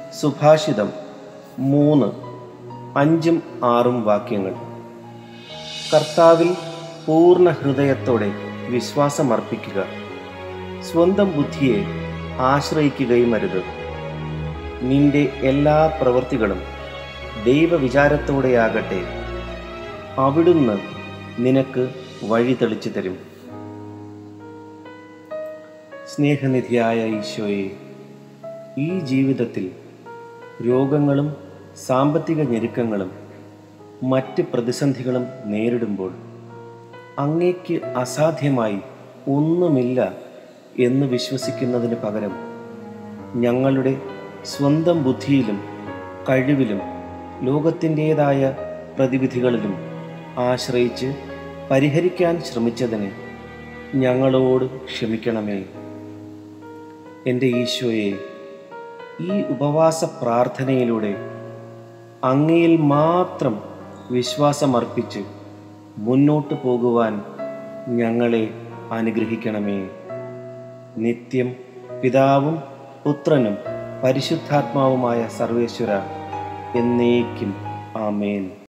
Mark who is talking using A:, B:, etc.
A: സുഭാഷിതം മൂന്ന് അഞ്ചും ആറും വാക്യങ്ങൾ കർത്താവിൽ പൂർണ്ണ ഹൃദയത്തോടെ വിശ്വാസമർപ്പിക്കുക സ്വന്തം ബുദ്ധിയെ ആശ്രയിക്കുകയും അരുത് നിന്റെ എല്ലാ പ്രവൃത്തികളും ദൈവവിചാരത്തോടെയാകട്ടെ അവിടുന്ന് നിനക്ക് വഴി തെളിച്ചു തരും സ്നേഹനിധിയായ ഈശോയെ ഈ ജീവിതത്തിൽ രോഗങ്ങളും സാമ്പത്തിക ഞെരുക്കങ്ങളും മറ്റ് പ്രതിസന്ധികളും നേരിടുമ്പോൾ അങ്ങേക്ക് അസാധ്യമായി ഒന്നുമില്ല എന്ന് വിശ്വസിക്കുന്നതിന് പകരം ഞങ്ങളുടെ സ്വന്തം ബുദ്ധിയിലും കഴിവിലും ലോകത്തിൻ്റേതായ പ്രതിവിധികളിലും ആശ്രയിച്ച് പരിഹരിക്കാൻ ശ്രമിച്ചതിന് ഞങ്ങളോട് ക്ഷമിക്കണമേ എൻ്റെ ഈശോയെ ഈ ഉപവാസ പ്രാർത്ഥനയിലൂടെ അങ്ങയിൽ മാത്രം വിശ്വാസമർപ്പിച്ച് മുന്നോട്ട് പോകുവാൻ ഞങ്ങളെ അനുഗ്രഹിക്കണമേ നിത്യം പിതാവും പുത്രനും പരിശുദ്ധാത്മാവുമായ സർവേശ്വര എന്നേക്കും ആമേൻ